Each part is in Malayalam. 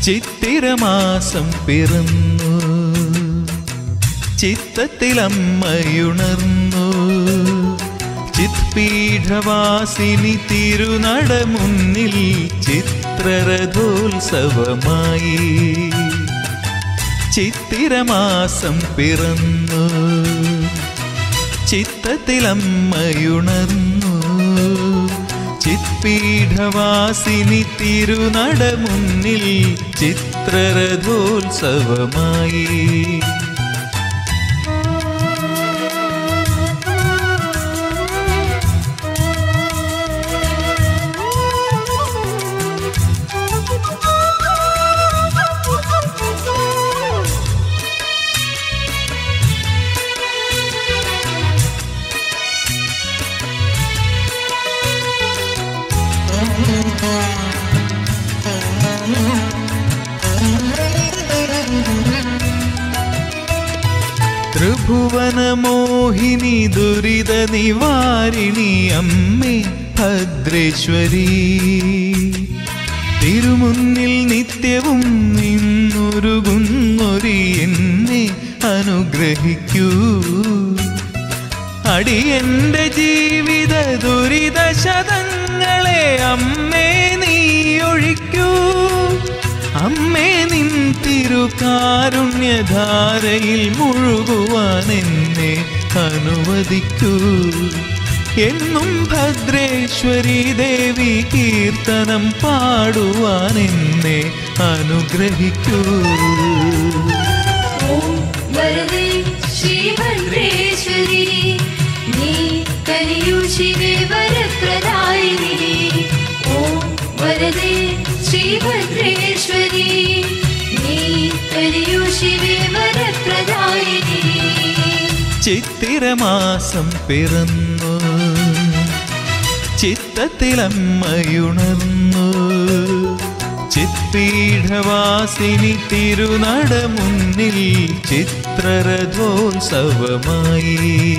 ചിത്തിരമാസം പിറന്നു ചിത്തത്തിലമ്മയുണർന്നു ചിത്പീഠവാസിനി തിരുനട മുന്നിൽ ചിത്രരഥോത്സവമായി ചിത്തിരമാസം പിറന്നു ചിത്തത്തിലമ്മയുണർന്നു ചിത്പീഠവാസിനി തിരുനട മുന്നിൽ ചിത്രരഥോത്സവമായി ത്രിഭുവനമോഹിനി ദുരിത നിവാരിണി അമ്മേ ഭദ്രേശ്വരി തിരുമുന്നിൽ നിത്യവും നിന്നൊരുകുന്നൊരി എന്നെ അനുഗ്രഹിക്കൂ അടിയന്റെ ജീവിത ദുരിത ശതങ്ങളെ അമ്മേ നീ ഒഴിക്കൂ അമ്മേ നിൻ തിരുകാരുണ്യധാരയിൽ മുഴുകുവാൻ എന്നെ അനുവദിക്കൂ എന്നും ഭദ്രേശ്വരി ദേവി കീർത്തനം പാടുവാൻ എന്നെ അനുഗ്രഹിക്കൂ ഓം വരദേ ശ്രീഭദ്രേശ്വരി നീ കനിയൂ ശിവേ വരപ്രദായിനി ഓം വരദേ ശ്രീഭദ്രേശ്വരി നീ കനിയൂ ശിവേ വരപ്രദായിനി ചിത്തിരമാസം പിറന്നു ചിത്തത്തിലമ്മയുണർന്നു ചിത്പീഠവാസിനി തിരുനട മുന്നിൽ ചിത്രരഥോത്സവമായി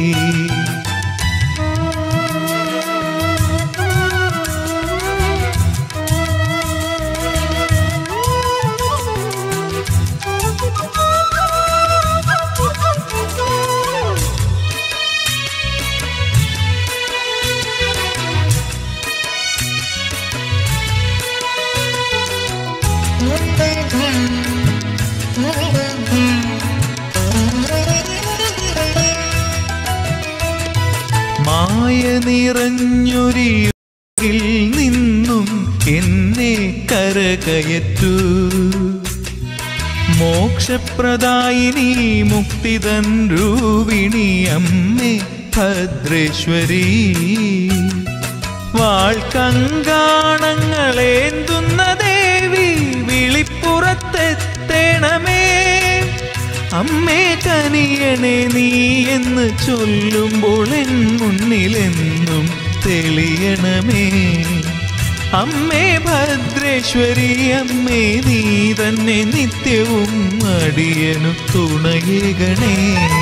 മായ നിറഞ്ഞൊരിയിൽ നിന്നും എന്നെ കരകയറ്റു മോക്ഷപ്രദായിനി മുക്തിതൻ രൂപിണി അമ്മേ ഭദ്രേശ്വരി വാൾക്കങ്കാണങ്ങളേന്തുന്ന ദേവി വിളിപ്പുറത്തെത്തേണമേ അമ്മേ കനിയണേ നീ എന്ന് ചൊല്ലുമ്പോൾ എൻ മുന്നിലെന്നും തെളിയണമേ അമ്മേ ഭദ്രേശ്വരി അമ്മേ നീ തന്നെ നിത്യവും അടിയനു തുണയേകണേ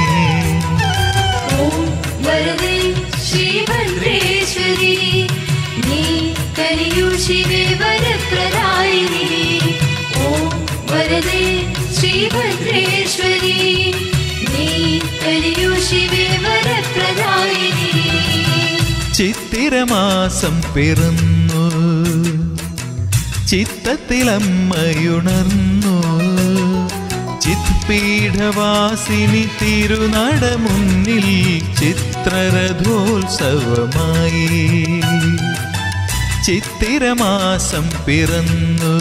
ഓം വരദേ ശ്രീഭദ്രേശ്വരി നീ കനിയൂ ശിവേ വരപ്രദായിനി ഓം വരദേ ശ്രീഭദ്രേശ്വരി നീ കനിയൂ ശിവേ വരപ്രദായിനി ചിത്തിരമാസം പിറന്നു ചിത്തത്തിലമ്മയുണർന്നു ചിത്പീഠവാസിനി തിരുനട മുന്നിൽ ചിത്രരഥോത്സവമായി ചിത്തിരമാസം പിറന്നു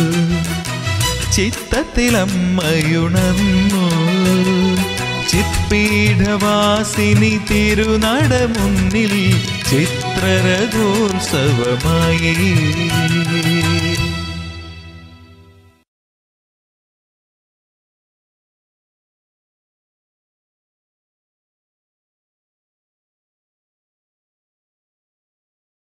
ചിത്തത്തിലമ്മയുണർന്നു ചിത്പീഠവാസിനി തിരുനട മുന്നിൽ ചിത്രരഥോത്സവമായി